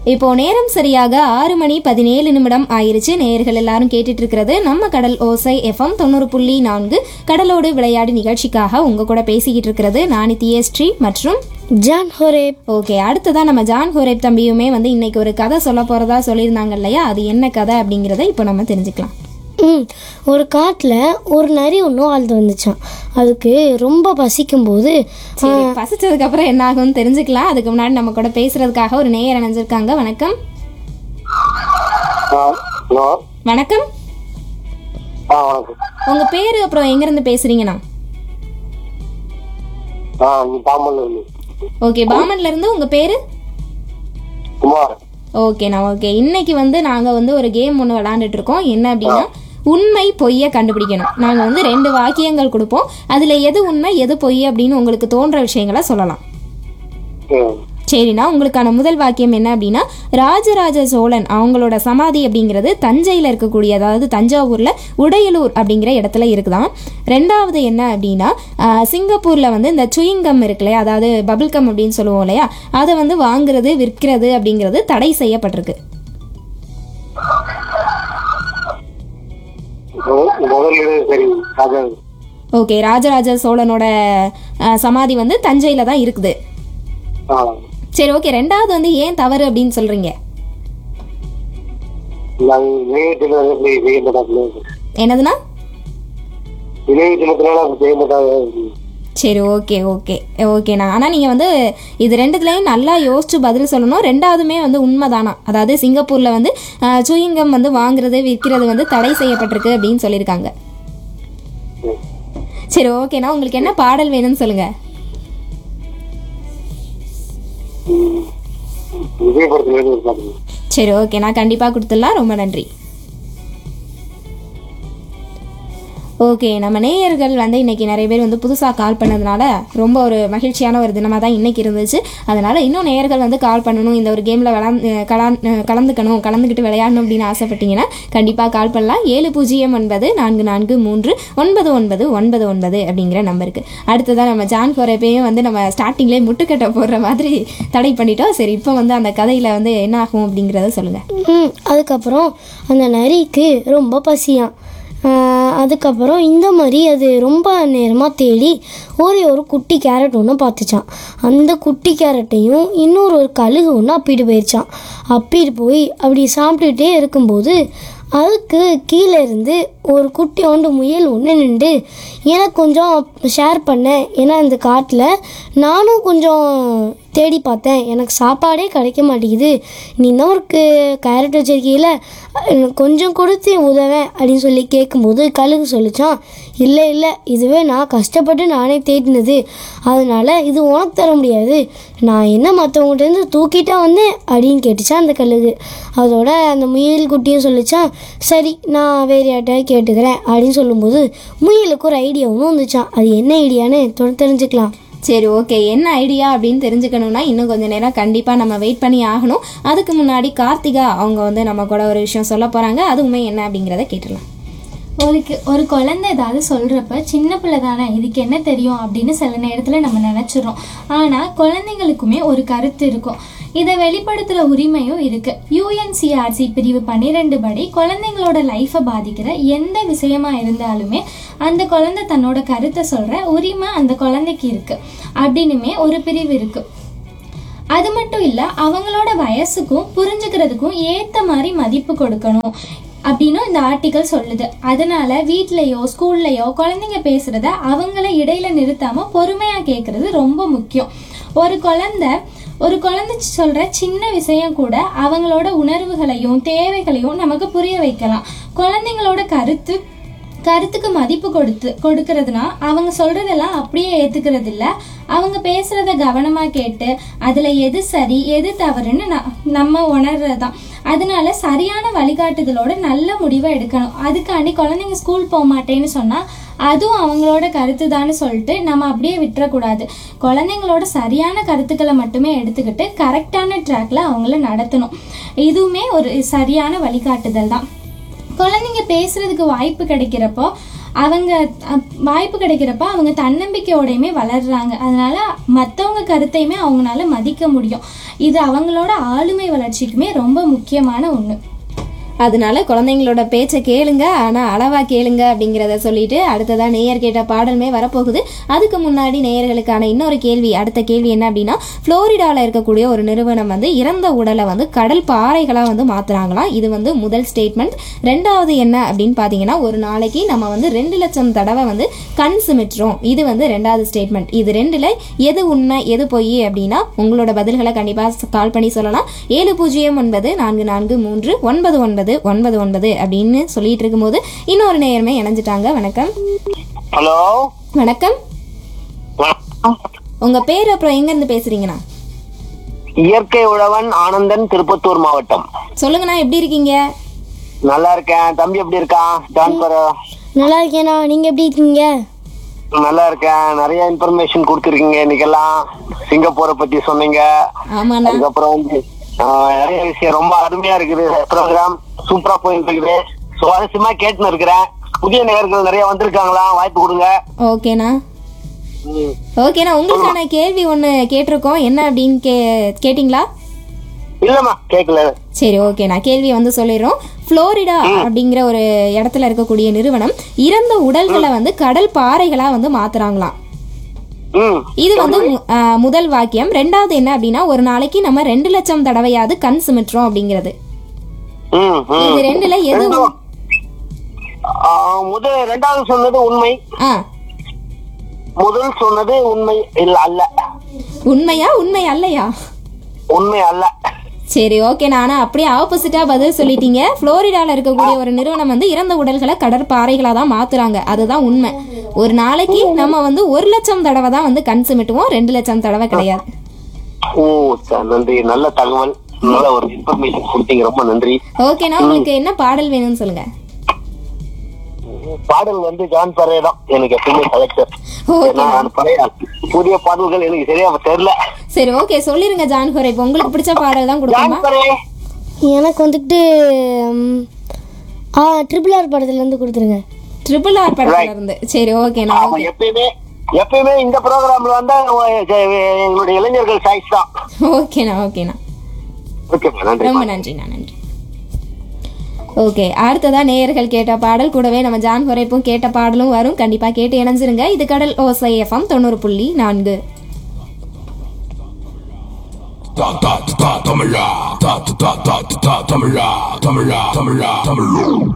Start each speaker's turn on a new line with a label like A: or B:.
A: இப்போ நேரம் சரியாக ஆறு மணி பதினேழு நிமிடம் ஆயிருச்சு நேயர்கள் எல்லாரும் கேட்டுட்டு இருக்கிறது நம்ம கடல் ஓசை எஃப்எம் தொண்ணூறு புள்ளி நான்கு கடலோடு விளையாடு நிகழ்ச்சிக்காக உங்க கூட பேசிக்கிட்டு இருக்கிறது நானி தியஸ்ரீ மற்றும்
B: ஜான் ஹோரேப்
A: ஓகே அடுத்ததான் நம்ம ஜான் ஹோரேப் தம்பியுமே வந்து இன்னைக்கு ஒரு கதை சொல்ல போறதா சொல்லியிருந்தாங்க இல்லையா அது என்ன கதை அப்படிங்கிறத இப்போ நம்ம தெரிஞ்சுக்கலாம்
B: ம் ஒரு காட்டில் ஒரு நரி ஒன்றும் வாழ்ந்து வந்துச்சான் அதுக்கு ரொம்ப பசிக்கும்போது
A: சரி பசிச்சதுக்கு அப்புறம் என்ன ஆகும்னு தெரிஞ்சுக்கலாம் அதுக்கு முன்னாடி நம்ம கூட பேசுறதுக்காக ஒரு நேயர் இணைஞ்சிருக்காங்க வணக்கம்
C: ஹலோ
A: வணக்கம்
C: ஆ வணக்கம்
A: உங்க பேரு அப்புறம் எங்க இருந்து பேசுறீங்கண்ணா
C: ஆ நீ பாம்பன்ல இருந்து
A: ஓகே பாமன்ல இருந்து உங்க பேரு
C: குமார்
A: ஓகேண்ணா ஓகே இன்னைக்கு வந்து நாங்க வந்து ஒரு கேம் ஒன்று விளாண்டுட்டு இருக்கோம் என்ன அப்படின்னா உண்மை பொய்யை கண்டுபிடிக்கணும் நாங்க வந்து ரெண்டு வாக்கியங்கள் கொடுப்போம் அதுல எது உண்மை எது பொய் அப்படின்னு உங்களுக்கு தோன்ற விஷயங்களை சொல்லலாம்
C: ம்
A: சரிண்ணா உங்களுக்கான முதல் வாக்கியம் என்ன அப்படின்னா ராஜராஜ சோழன் அவங்களோட சமாதி அப்படிங்கிறது தஞ்சையில் இருக்கக்கூடிய அதாவது தஞ்சாவூர்ல உடையலூர் அப்படிங்கிற இடத்துல இருக்குதாம் ரெண்டாவது என்ன அப்படின்னா ஆஹ், சிங்கப்பூர்ல வந்து இந்த சுயிங்கம் இருக்கு இல்லையா அதாவது பபிள் கம் அப்படின்னு சொல்லுவோம் இல்லையா அதை வந்து வாங்குறது விற்கிறது அப்படிங்கிறது தடை செய்யப்பட்டிருக்கு
C: முதல் முதல் இது சரி ராஜா
A: ஓகே ராஜராஜ சோழனோட ஆஹ், சமாதி வந்து தஞ்சையில தான் இருக்குது
C: ஆ
A: சரி ஓகே ரெண்டாவது வந்து ஏன் தவறு அப்படின்னு சொல்றீங்க
C: நான் இணையத்தில் எப்படி செய்ய மாட்டாங்க
A: என்னதுன்னா
C: இணையத்தினத்தினால அப்படி செய்ய மாட்டாங்க
A: சரி ஓகே ஓகே ஓகேண்ணா ஆனால் நீங்கள் வந்து இது ரெண்டுத்துலேயும் நல்லா யோசிச்சு பதில் சொல்லணும் ரெண்டாவதுமே வந்து உண்மைதானா அதாவது சிங்கப்பூரில் வந்து சூயிங்கம் வந்து வாங்குறது விற்கிறது வந்து தடை செய்யப்பட்டிருக்கு அப்படின்னு சொல்லியிருக்காங்க சரி ஓகேண்ணா உங்களுக்கு என்ன பாடல் வேணும்னு சொல்லுங்கள்
C: விஜய் படத்துல இருந்து ஒரு பாட்டு
A: சரி ஓகே நான் கண்டிப்பாக கொடுத்துடலாம் ரொம்ப நன்றி ஓகே நம்ம நேயர்கள் வந்து இன்னைக்கு நிறைய பேர் வந்து புதுசாக கால் பண்ணதுனால ரொம்ப ஒரு மகிழ்ச்சியான ஒரு தினமாக தான் இன்னைக்கு இருந்துச்சு அதனால இன்னும் நேயர்கள் வந்து கால் பண்ணணும் இந்த ஒரு கேமில் விளாந்து கலான் கலந்துக்கணும் கலந்துக்கிட்டு விளையாடணும் அப்படின்னு ஆசைப்பட்டீங்கன்னா கண்டிப்பாக கால் பண்ணலாம் ஏழு பூஜ்ஜியம் ஒன்பது நான்கு நான்கு மூன்று ஒன்பது ஒன்பது ஒன்பது ஒன்பது அப்படிங்கிற நம்பருக்கு அடுத்ததாக நம்ம ஜான் கோரப்பையும் வந்து நம்ம ஸ்டார்டிங்லேயே முட்டுக்கட்டை போடுற மாதிரி தடை பண்ணிட்டோம் சரி இப்போ வந்து அந்த கதையில் வந்து என்ன ஆகும் அப்படிங்கிறத சொல்லுங்கள்
B: ம் அதுக்கப்புறம் அந்த நரிக்கு ரொம்ப பசியாம் ஆஹ் அதுக்கப்புறம் இந்த மாதிரி அது ரொம்ப நேரமாக தேடி ஒரே ஒரு குட்டி கேரட் ஒன்று பார்த்துச்சான் அந்த குட்டி கேரட்டையும் இன்னொரு ஒரு கழுகு ஒன்று அப்பிட்டு போயிடுச்சான் அப்பிட்டு போய் அப்படி சாப்பிட்டுட்டே இருக்கும்போது அதுக்கு கீழே இருந்து ஒரு குட்டியோண்டு முயல் ஒன்று நின்று எனக்கு கொஞ்சம் ஷேர் பண்ணேன் ஏன்னா இந்த காட்டில் நானும் கொஞ்சம் தேடி பார்த்தேன் எனக்கு சாப்பாடே கிடைக்க மாட்டேங்குது நீ தான் ஒரு கேரட் வச்சிருக்கீல எனக்கு கொஞ்சம் கொடுத்து உதவேன் அப்படின்னு சொல்லி கேட்கும்போது கழுகு சொல்லிச்சான் இல்லை இல்லை இதுவே நான் கஷ்டப்பட்டு நானே தேடினது அதனால இது உனக்கு தர முடியாது நான் என்ன மற்றவங்ககிட்டேருந்து தூக்கிட்டா வந்தேன் அப்படின்னு கேட்டுச்சான் அந்த கழுகு அதோட அந்த முயல் குட்டியும் சொல்லிச்சான் சரி நான் வேறு யார்கிட்ட கேட்டுக்கிறேன் அப்படின்னு சொல்லும்போது முயலுக்கு ஒரு ஐடியா ஒன்று வந்துச்சான் அது என்ன ஐடியான்னு தொ- தெரிஞ்சுக்கலாம்
A: சரி ஓகே என்ன ஐடியா அப்படின்னு தெரிஞ்சுக்கணும்னா இன்னும் கொஞ்ச நேரம் கண்டிப்பாக நம்ம வெயிட் பண்ணி ஆகணும் அதுக்கு முன்னாடி கார்த்திகா அவங்க வந்து நம்ம கூட ஒரு விஷயம் சொல்ல போகிறாங்க அதுவுமே என்ன அப்படிங்கிறத கேட்டுடலாம்
D: ஒரு கு- ஒரு குழந்தை ஏதாவது சொல்கிறப்ப சின்ன பிள்ளை தானே இதுக்கு என்ன தெரியும் அப்படின்னு சில நேரத்தில் நம்ம நினச்சிடறோம் ஆனால் குழந்தைங்களுக்குமே ஒரு கருத்து இருக்கும் இதை வெளிப்படுத்துகிற உரிமையும் இருக்குது யூஎன்சிஆர்சி பிரிவு பன்னிரெண்டு படி குழந்தைங்களோட லைஃப்பை பாதிக்கிற எந்த விஷயமா இருந்தாலுமே அந்த குழந்தை தன்னோட கருத்தை சொல்கிற உரிமை அந்த குழந்தைக்கு இருக்குது அப்படின்னுமே ஒரு பிரிவு இருக்குது அது மட்டும் இல்ல அவங்களோட வயசுக்கும் புரிஞ்சுக்கிறதுக்கும் ஏத்த மாதிரி மதிப்பு கொடுக்கணும் அப்படின்னு இந்த ஆர்டிக்கல் சொல்லுது அதனால வீட்லயோ ஸ்கூல்லையோ குழந்தைங்க பேசுறத அவங்கள இடையில நிறுத்தாம பொறுமையா கேட்கறது ரொம்ப முக்கியம் ஒரு குழந்தை ஒரு குழந்தை சொல்ற சின்ன விஷயம் கூட அவங்களோட உணர்வுகளையும் தேவைகளையும் நமக்கு புரிய வைக்கலாம் குழந்தைங்களோட கருத்து கருத்துக்கு மதிப்பு கொடுத்து கொடுக்கறதுனா அவங்க சொல்றதெல்லாம் அப்படியே ஏத்துக்கிறது இல்ல அவங்க பேசுறத கவனமா கேட்டு அதுல எது சரி எது தவறுன்னு ந- நம்ம உணர்றதுதான் அதனால சரியான வழிகாட்டுதலோட நல்ல முடிவை எடுக்கணும் அதுக்காண்டி குழந்தைங்க ஸ்கூல் போக மாட்டேன்னு சொன்னா அதுவும் அவங்களோட கருத்து தான்னு சொல்லிட்டு நம்ம அப்படியே விட்டுறக்கூடாது குழந்தைங்களோட சரியான கருத்துக்களை மட்டுமே எடுத்துக்கிட்டு கரெக்டான ட்ராக்ல அவங்கள நடத்தணும் இதுவுமே ஒரு சரியான வழிகாட்டுதல் தான் குழந்தைங்க பேசுறதுக்கு வாய்ப்பு கிடைக்கிறப்போ அவங்க அப்- வாய்ப்பு கிடைக்கிறப்ப அவங்க தன்னம்பிக்கையோடையுமே வளர்றாங்க அதனால மற்றவங்க கருத்தையுமே அவங்களால மதிக்க முடியும் இது அவங்களோட ஆளுமை வளர்ச்சிக்குமே ரொம்ப முக்கியமான ஒன்று
A: அதனால குழந்தைங்களோட பேச்சை கேளுங்க ஆனால் அளவா கேளுங்க அப்படிங்கிறத சொல்லிட்டு அடுத்ததா நேயர் கேட்ட பாடலுமே வரப்போகுது அதுக்கு முன்னாடி நேயர்களுக்கான இன்னொரு கேள்வி அடுத்த கேள்வி என்ன அப்படின்னா ஃப்ளோரிடாவில் இருக்கக்கூடிய ஒரு நிறுவனம் வந்து இறந்த உடலை வந்து கடல் பாறைகளாக வந்து மாத்துறாங்களாம் இது வந்து முதல் ஸ்டேட்மெண்ட் ரெண்டாவது என்ன அப்படின்னு பார்த்தீங்கன்னா ஒரு நாளைக்கு நம்ம வந்து ரெண்டு லட்சம் தடவை வந்து கண் சிமிட்டுறோம் இது வந்து ரெண்டாவது ஸ்டேட்மெண்ட் இது ரெண்டுல எது உண்மை எது பொய் அப்படின்னா உங்களோட பதில்களை கண்டிப்பாக கால் பண்ணி சொல்லலாம் ஏழு பூஜ்ஜியம் ஒன்பது நான்கு நான்கு மூன்று ஒன்பது ஒன்பது ஒன்பது ஒன்பது அப்படின்னு சொல்லிட்டு இருக்கும்போது இன்னொரு நேயருமே இணைஞ்சிட்டாங்க வணக்கம்
C: ஹலோ
A: வணக்கம் உங்க பேர் அப்புறம் எங்க இருந்து பேசுறீங்கண்ணா
C: இயற்கை உழவன் ஆனந்தன் திருப்பத்தூர் மாவட்டம்
A: சொல்லுங்கண்ணா எப்படி இருக்கீங்க
C: நல்லா இருக்கேன் தம்பி எப்படி இருக்கான் ஜான்பர்
B: நல்லா இருக்கேண்ணா நீங்கள் எப்படி இருக்கீங்க
C: நல்லா இருக்கேன் நிறைய இன்ஃபர்மேஷன் கொடுத்துருக்கீங்க இன்னைக்கெல்லாம் சிங்கப்பூரை பத்தி சொன்னீங்க
A: ஆமாண்ணா
C: அதுக்கப்புறம் வந்து ஆஹ், நிறைய விஷயம் ரொம்ப அருமையா இருக்குது ப்ரோக்ராம் சூப்பரா போயிட்டு இருக்குது சுவாரஸ்யமா கேட்டுன்னு இருக்கிறேன் புதிய நேயர்கள் நிறைய வந்திருக்காங்களா வாய்ப்பு கொடுங்க
A: ஓகேண்ணா
C: ம்.
A: ஓகேண்ணா உங்களுக்கான கேள்வி ஒன்று கேட்டிருக்கோம் என்ன அப்படின்னு கே கேட்டிங்களா
C: இல்லம்மா கேட்கல
A: சரி ஓகே நான் கேள்வி வந்து சொல்லிடுறோம் ஃப்ளோரிடா அப்படிங்கிற ஒரு இடத்துல இருக்கக்கூடிய நிறுவனம் இறந்த உடல்களை வந்து கடல் பாறைகளா வந்து மாத்துறாங்களாம்
C: ம்
A: இது வந்து மு- ஆ, முதல் வாக்கியம் ரெண்டாவது என்ன அப்படின்னா ஒரு நாளைக்கு நம்ம ரெண்டு லட்சம் தடவையாவது கண் சிமிட்டுறோம் அப்படிங்கிறது
C: ம் ம்
A: இது ரெண்டுல எது உ-
C: ஆஹ், முதல் ரெண்டாவது சொன்னது உண்மை
A: ஆ
C: முதல் சொன்னது உண்மை இல்ல அல்ல
A: உண்மையா உண்மை அல்லையா
C: உண்மை அல்ல
A: சரி ஓகே நானா அப்படியே ஆப்போசிட்டா பதில் சொல்லிட்டீங்க புளோரிடால இருக்கக்கூடிய ஒரு நிறுவனம் வந்து இறந்த உடல்களை கடற்பாறைகளா தான் மாத்துறாங்க அதுதான் உண்மை ஒரு நாளைக்கு நம்ம வந்து ஒரு லட்சம் தடவை தான் வந்து கண் சிமிட்டுவோம் ரெண்டு லட்சம் தடவை கிடையாது
C: ஓ சார் நன்றி நல்ல தகவல் நல்ல ஒரு இன்ஃபர்மேஷன் கொடுத்தீங்க ரொம்ப நன்றி
A: ஓகேண்ணா உங்களுக்கு என்ன பாடல் வேணும்னு சொல்லுங்க
C: பாடல் வந்து ஜான் பரே தான் எனக்கு எப்பவுமே கலெக்டர்
A: ஓகே
C: நான் பழைய புதிய பாடல்கள் எனக்கு சரியா தெரியல
A: சரி ஓகே சொல்லிருங்க ஜான்கோரை இப்போ உங்களுக்கு பிடிச்ச பாடல் தான் கொடுப்போமா
C: ஜான் பரே
B: எனக்கு வந்துட்டு ம், ஆ ட்ரிபிள் ஆர் படத்துலேருந்து கொடுத்துருங்க
A: ட்ரிபிள் ஆர் படத்துல இருந்து சரி ஓகேண்ணா
C: ஆமா எப்பயுமே எப்பயுமே இந்த ப்ரோக்ராம்ல வந்தா அஹ், எங்களுடைய இளைஞர்கள் சாய்ஸ் தான்
A: ஓகேண்ணா ஓகேண்ணா
C: ஓகேம்மா நன்றி
A: ரொம்ப நன்றிண்ணா நன்றி ஓகே அடுத்ததா நேயர்கள் கேட்ட பாடல் கூடவே நம்ம ஜான் குறைப்பும் கேட்ட பாடலும் வரும் கண்டிப்பா கேட்டு இணைஞ்சிருங்க இது கடல் ஓசை எஃப்எம் தொண்ணூறு புள்ளி நான்கு
E: Ta ta ta ta Tamara, ta ta ta ta ta Tamara, Tamara, Tamara, Tamara.